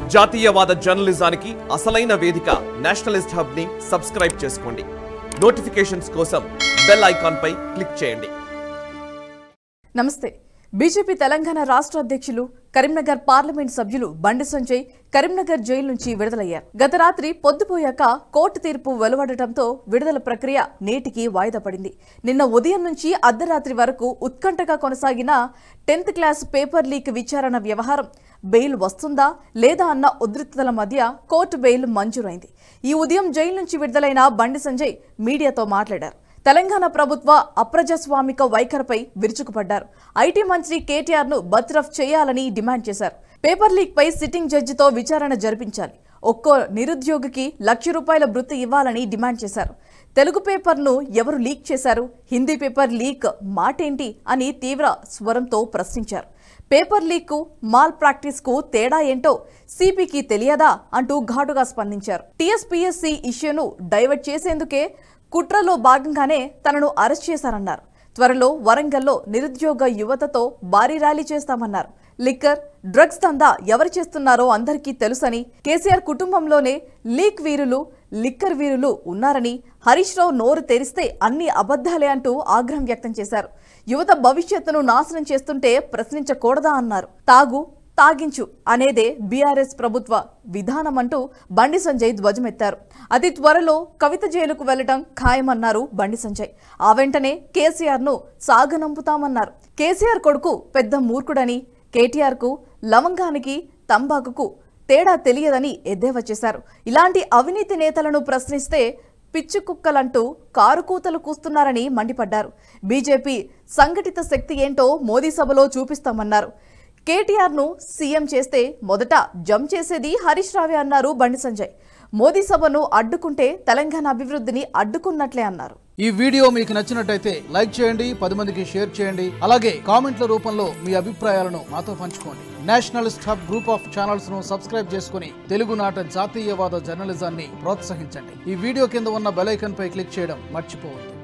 జాతీయవాద జర్నలిజానికి అసలైన వేదిక నేషనలిస్ట్ హబ్ ని సబ్స్క్రైబ్ చేసుకోండి నోటిఫికేషన్స్ కోసం బెల్ ఐకాన్ పై క్లిక్ చేయండి నమస్తే బీజేపీ తెలంగాణ రాష్ట్ర అధ్యక్షులు కరీంనగర్ పార్లమెంట్ సభ్యులు బండి సంజయ్ కరీంనగర్ జైలు నుంచి విడుదలయ్యారు గత రాత్రి పొద్దుపోయాక కోర్టు తీర్పు వెలువడటంతో విడుదల ప్రక్రియ నేటికి వాయిదా పడింది నిన్న ఉదయం నుంచి అర్ధరాత్రి వరకు ఉత్కంఠగా కొనసాగిన టెన్త్ క్లాస్ పేపర్ లీక్ విచారణ వ్యవహారం బెయిల్ వస్తుందా లేదా అన్న ఉద్రిక్తతల మధ్య కోర్టు బెయిల్ మంజూరైంది ఈ ఉదయం జైలు నుంచి విడుదలైన బండి సంజయ్ మీడియాతో మాట్లాడారు తెలంగాణ ప్రభుత్వ అప్రజాస్వామిక వైఖరిపై విరుచుకుపడ్డారు ఐటీ మంత్రి కేటీఆర్ ను బర్తరఫ్ చేయాలని డిమాండ్ చేశారు పేపర్ లీక్ పై సిట్టింగ్ జడ్జితో విచారణ జరిపించాలి ఒక్కో నిరుద్యోగికి లక్ష రూపాయల భృతి ఇవ్వాలని డిమాండ్ చేశారు తెలుగు పేపర్ను ఎవరు లీక్ చేశారు హిందీ పేపర్ లీక్ మాటేంటి అని తీవ్ర స్వరంతో ప్రశ్నించారు పేపర్ లీక్ మాల్ ప్రాక్టీస్ కు తేడా ఏంటో సిపికి తెలియదా అంటూ ఘాటుగా స్పందించారు టీఎస్పీఎస్సీ ఇష్యూను డైవర్ట్ చేసేందుకే కుట్రలో భాగంగానే తనను అరెస్ట్ చేశారన్నారు త్వరలో వరంగల్లో నిరుద్యోగ యువతతో భారీ ర్యాలీ చేస్తామన్నారు లిక్కర్ డ్రగ్స్ దందా ఎవరు చేస్తున్నారో అందరికీ తెలుసని కేసీఆర్ కుటుంబంలోనే లీక్ వీరులు లిక్కర్ వీరులు ఉన్నారని హరీష్ రావు నోరు తెరిస్తే అన్ని అబద్ధాలే అంటూ ఆగ్రహం వ్యక్తం చేశారు యువత భవిష్యత్తును నాశనం చేస్తుంటే ప్రశ్నించకూడదా అన్నారు తాగు తాగించు అనేదే బీఆర్ఎస్ ప్రభుత్వ విధానం అంటూ బండి సంజయ్ ధ్వజమెత్తారు అతి త్వరలో కవిత జైలుకు వెళ్లడం ఖాయమన్నారు బండి సంజయ్ ఆ వెంటనే కేసీఆర్ ను సాగనంపుతామన్నారు కేసీఆర్ కొడుకు పెద్ద మూర్ఖుడని కేటీఆర్ కు లవంగానికి తంబాకుకు తేడా తెలియదని ఎద్దేవా చేశారు ఇలాంటి అవినీతి నేతలను ప్రశ్నిస్తే పిచ్చి కుక్కలంటూ కారు కూతలు కూస్తున్నారని మండిపడ్డారు బీజేపీ సంఘటిత శక్తి ఏంటో మోదీ సభలో చూపిస్తామన్నారు కేటీఆర్ ను సీఎం చేస్తే మొదట జం చేసేది హరీష్ రావే అన్నారు బండి సంజయ్ మోదీ సభను అడ్డుకుంటే తెలంగాణ అభివృద్ధిని అడ్డుకున్నట్లే అన్నారు ఈ వీడియో మీకు నచ్చినట్టయితే లైక్ చేయండి పది మందికి షేర్ చేయండి అలాగే కామెంట్ల రూపంలో మీ అభిప్రాయాలను మాతో పంచుకోండి nationalist hub group of channels ను సబ్స్క్రైబ్ చేసుకుని తెలుగునాట జాతీయవాద జర్నలిజాన్ని ప్రోత్సహించండి ఈ వీడియో కింద ఉన్న బెల్ ఐకాన్ పై క్లిక్ చేయడం మర్చిపోవద్దు